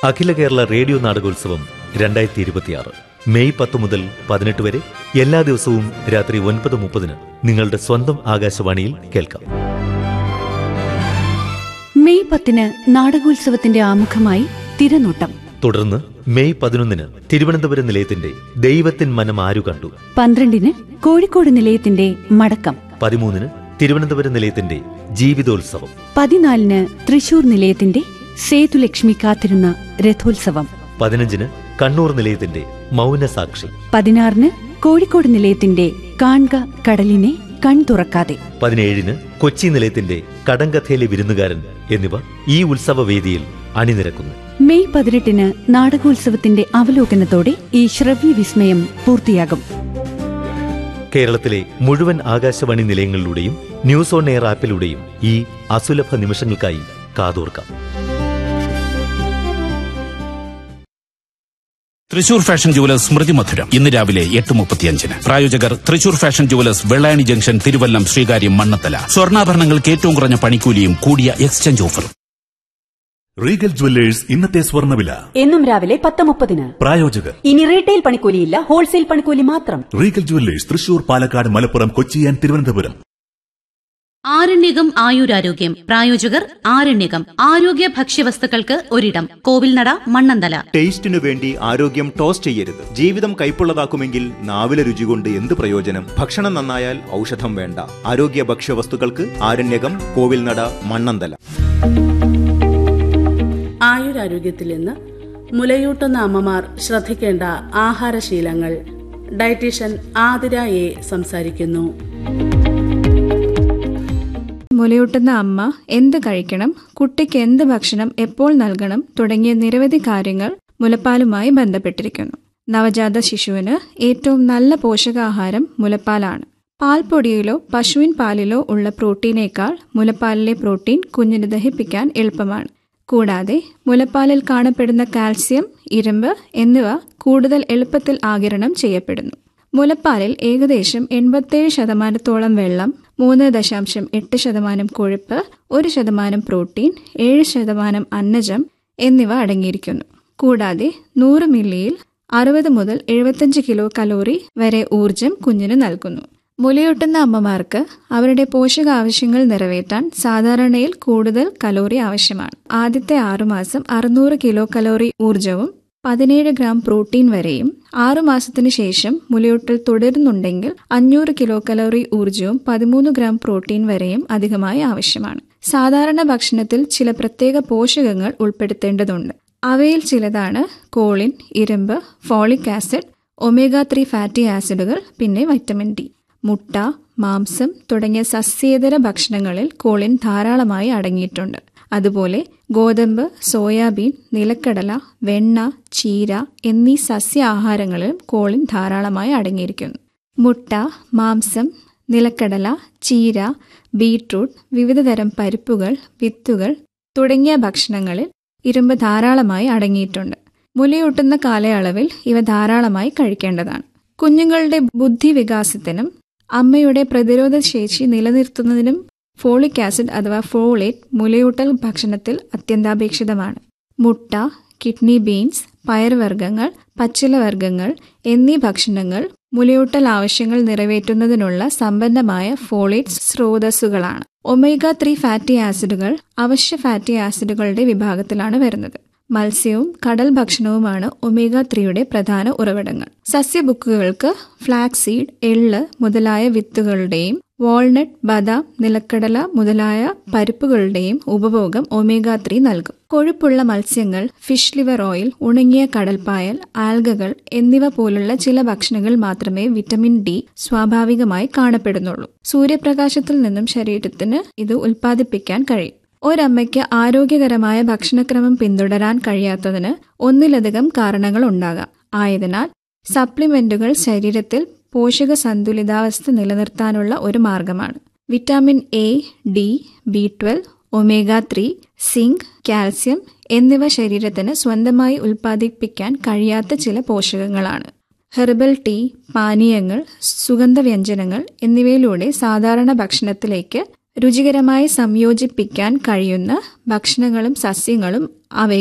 അഖില Kerala radio നാടകോത്സവം രണ്ടായിരത്തി ഇരുപത്തിയാറ് May പത്ത് മുതൽ പതിനെട്ട് വരെ എല്ലാ ദിവസവും രാത്രി ഒൻപത് മുപ്പതിന് നിങ്ങളുടെ സ്വന്തം ആകാശവാണിയിൽ കേൾക്കാം മെയ് പത്തിന് നാടകോത്സവത്തിന്റെ ആമുഖമായി തിരനോട്ടം തുടർന്ന് മെയ് പതിനൊന്നിന് തിരുവനന്തപുരം നിലയത്തിന്റെ ദൈവത്തിൻ മനം ആരു കണ്ടു പന്ത്രണ്ടിന് കോഴിക്കോട് നിലയത്തിന്റെ മടക്കം പതിമൂന്നിന് തിരുവനന്തപുരം നിലയത്തിന്റെ ജീവിതോത്സവം പതിനാലിന് തൃശൂർ നിലയത്തിന്റെ സേതുലക്ഷ്മി കാത്തിരുന്ന രഥോത്സവം പതിനഞ്ചിന് കണ്ണൂർ നിലയത്തിന്റെ മൗനസാക്ഷി പതിനാറിന് കോഴിക്കോട് നിലയത്തിന്റെ കാൺക കടലിനെ കൺ തുറക്കാതെ പതിനേഴിന് കൊച്ചി നിലയത്തിന്റെ കടങ്കഥയിലെ വിരുന്നുകാരൻ എന്നിവ ഈ ഉത്സവവേദിയിൽ അണിനിരക്കുന്നു മെയ് പതിനെട്ടിന് നാടകോത്സവത്തിന്റെ അവലോകനത്തോടെ ഈ ശ്രവ്യ വിസ്മയം പൂർത്തിയാകും കേരളത്തിലെ മുഴുവൻ ആകാശവാണി നിലയങ്ങളിലൂടെയും ന്യൂസ് ഓൺ എയർ ആപ്പിലൂടെയും ഈ അസുലഭ നിമിഷങ്ങൾക്കായി കാതോർക്കാം തൃശൂർ ഫാഷൻ ജുവലേഴ്സ് സ്മൃതി മധുരം ഇന്ന് രാവിലെ എട്ട് മുപ്പത്തിയഞ്ചിന് പ്രായോജകർ Thrissur fashion jewellers Vellayani junction Thiruvallam Sreekaryam Mannanthala സ്വർണ്ണാഭരണങ്ങൾക്ക് ഏറ്റവും കുറഞ്ഞ പണിക്കൂലിയും കൂടിയ എക്സ്ചേഞ്ച് ഓഫറും റീഗൽ ജുവല്ലേഴ്സ് ഇന്നത്തെ സ്വർണ്ണവില എന്നും രാവിലെ പത്ത് മുപ്പതിന് പ്രായോജകർ ഇനി റീറ്റെയിൽ പണിക്കൂലിയില്ല ഹോൾസെയിൽ പണിക്കൂലി മാത്രം regal jewellers Thrissur Palakkad Malappuram Kochi and Thiruvananthapuram Aranyakam ആയുരാരോഗ്യം പ്രായോജകർ ആരണ്യകം ആരോഗ്യ ഭക്ഷ്യവസ്തുക്കൾക്ക് ഒരിടം കോവിൽനട മണ്ണന്തല ടേസ്റ്റിനു വേണ്ടി ആരോഗ്യം ടോസ് ചെയ്യരുത് ജീവിതം കൈപ്പുള്ളതാക്കുമെങ്കിൽ നാവിലെ രുചി കൊണ്ട് എന്ത് പ്രയോജനം ഭക്ഷണം നന്നായാൽ ഔഷധം വേണ്ട ആരോഗ്യ ഭക്ഷ്യവസ്തുക്കൾക്ക് ആരണ്യകം കോവിൽനട മണ്ണന്തല ആയുരാരോഗ്യത്തിൽ നിന്ന് മുലയൂട്ടുന്ന അമ്മമാർ ശ്രദ്ധിക്കേണ്ട ആഹാരശീലങ്ങൾ ഡയറ്റീഷ്യൻ ആതിര എ സംസാരിക്കുന്നു മുലയൂട്ടുന്ന അമ്മ എന്ത് കഴിക്കണം കുട്ടിക്ക് എന്ത് ഭക്ഷണം എപ്പോൾ നൽകണം തുടങ്ങിയ നിരവധി കാര്യങ്ങൾ മുലപ്പാലുമായി ബന്ധപ്പെട്ടിരിക്കുന്നു നവജാത ശിശുവിന് ഏറ്റവും നല്ല പോഷകാഹാരം മുലപ്പാലാണ് പാൽപ്പൊടിയിലോ പശുവിൻ പാലിലോ ഉള്ള പ്രോട്ടീനേക്കാൾ മുലപ്പാലിലെ പ്രോട്ടീൻ കുഞ്ഞിന് ദഹിപ്പിക്കാൻ എളുപ്പമാണ് കൂടാതെ മുലപ്പാലിൽ കാണപ്പെടുന്ന കാൽസ്യം ഇരുമ്പ് എന്നിവ കൂടുതൽ എളുപ്പത്തിൽ ആകിരണം ചെയ്യപ്പെടുന്നു മുലപ്പാലിൽ ഏകദേശം എൺപത്തേഴ് ശതമാനത്തോളം വെള്ളം മൂന്ന് ദശാംശം എട്ട് ശതമാനം കൊഴുപ്പ് ഒരു ശതമാനം പ്രോട്ടീൻ ഏഴ് ശതമാനം അന്നജം എന്നിവ അടങ്ങിയിരിക്കുന്നു കൂടാതെ നൂറ് മില്ലിയിൽ അറുപത് മുതൽ എഴുപത്തഞ്ച് കിലോ കലോറി വരെ ഊർജം കുഞ്ഞിന് നൽകുന്നു മുലയൂട്ടുന്ന അമ്മമാർക്ക് അവരുടെ പോഷകാവശ്യങ്ങൾ നിറവേറ്റാൻ സാധാരണയിൽ കൂടുതൽ കലോറി ആവശ്യമാണ് ആദ്യത്തെ ആറുമാസം അറുന്നൂറ് കിലോ കലോറി ഊർജവും പതിനേഴ് ഗ്രാം പ്രോട്ടീൻ വരെയും ആറുമാസത്തിനു ശേഷം മുലയൂട്ടൽ തുടരുന്നുണ്ടെങ്കിൽ അഞ്ഞൂറ് കിലോ കലോറി ഊർജവും പതിമൂന്ന് ഗ്രാം പ്രോട്ടീൻ വരെയും അധികമായി ആവശ്യമാണ് സാധാരണ ഭക്ഷണത്തിൽ ചില പ്രത്യേക പോഷകങ്ങൾ ഉൾപ്പെടുത്തേണ്ടതുണ്ട് അവയിൽ ചിലതാണ് കോളിൻ ഇരുമ്പ് folic acid omega three fatty ആസിഡുകൾ പിന്നെ വൈറ്റമിൻ ഡി മുട്ട മാംസം തുടങ്ങിയ സസ്യേതര ഭക്ഷണങ്ങളിൽ കോളിൻ ധാരാളമായി അടങ്ങിയിട്ടുണ്ട് അതുപോലെ ഗോതമ്പ് സോയാബീൻ നിലക്കടല വെണ്ണ ചീര എന്നീ സസ്യ ആഹാരങ്ങളിലും കോളിൻ ധാരാളമായി അടങ്ങിയിരിക്കുന്നു മുട്ട മാംസം നിലക്കടല ചീര ബീട്രൂട്ട് വിവിധതരം പരിപ്പുകൾ വിത്തുകൾ തുടങ്ങിയ ഭക്ഷണങ്ങളിൽ ഇരുമ്പ് ധാരാളമായി അടങ്ങിയിട്ടുണ്ട് മുലയൂട്ടുന്ന കാലയളവിൽ ഇവ ധാരാളമായി കഴിക്കേണ്ടതാണ് കുഞ്ഞുങ്ങളുടെ ബുദ്ധി വികാസത്തിനും അമ്മയുടെ പ്രതിരോധ ശേഷി നിലനിർത്തുന്നതിനും ഫോളിക് ആസിഡ് അഥവാ ഫോളേറ്റ് മുലയൂട്ടൽ ഭക്ഷണത്തിൽ അത്യന്താപേക്ഷിതമാണ് മുട്ട കിഡ്നി ബീൻസ് പയർവർഗ്ഗങ്ങൾ പച്ചിലവർഗ്ഗങ്ങൾ എന്നീ ഭക്ഷണങ്ങൾ മുലയൂട്ടൽ ആവശ്യങ്ങൾ നിറവേറ്റുന്നതിനുള്ള സമ്പന്നമായ ഫോളേറ്റ് സ്രോതസ്സുകളാണ് ഒമേഗ ത്രീ ഫാറ്റി ആസിഡുകൾ അവശ്യ ഫാറ്റി ആസിഡുകളുടെ വിഭാഗത്തിലാണ് വരുന്നത് മത്സ്യവും കടൽ ഭക്ഷണവുമാണ് ഒമേഗ ത്രീയുടെ പ്രധാന ഉറവിടങ്ങൾ സസ്യബുക്കുകൾക്ക് ഫ്ലാക്സീഡ് എള്ള് മുതലായ വിത്തുകളുടെയും വാൾനട്ട് ബദാം നിലക്കടല മുതലായ പരിപ്പുകളുടെയും ഉപഭോഗം ഒമേഗ ത്രീ നൽകും കൊഴുപ്പുള്ള മത്സ്യങ്ങൾ ഫിഷ് ലിവർ ഓയിൽ ഉണങ്ങിയ കടൽപ്പായൽ ആൽഗകൾ എന്നിവ പോലുള്ള ചില ഭക്ഷണങ്ങൾ മാത്രമേ വിറ്റമിൻ ഡി സ്വാഭാവികമായി കാണപ്പെടുന്നുള്ളൂ സൂര്യപ്രകാശത്തിൽ നിന്നും ശരീരത്തിന് ഇത് ഉൽപ്പാദിപ്പിക്കാൻ കഴിയും ഒരമ്മയ്ക്ക് ആരോഗ്യകരമായ ഭക്ഷണക്രമം പിന്തുടരാൻ കഴിയാത്തതിന് ഒന്നിലധികം കാരണങ്ങൾ ഉണ്ടാകാം ആയതിനാൽ സപ്ലിമെന്റുകൾ ശരീരത്തിൽ പോഷക സന്തുലിതാവസ്ഥ നിലനിർത്താനുള്ള ഒരു മാർഗമാണ് vitamin A D B twelve omega three zinc calcium എന്നിവ ശരീരത്തിന് സ്വന്തമായി ഉൽപ്പാദിപ്പിക്കാൻ കഴിയാത്ത ചില പോഷകങ്ങളാണ് ഹെർബൽ ടീ പാനീയങ്ങൾ സുഗന്ധവ്യഞ്ജനങ്ങൾ എന്നിവയിലൂടെ സാധാരണ ഭക്ഷണത്തിലേക്ക് രുചികരമായി സംയോജിപ്പിക്കാൻ കഴിയുന്ന ഭക്ഷണങ്ങളും സസ്യങ്ങളും അവയിൽ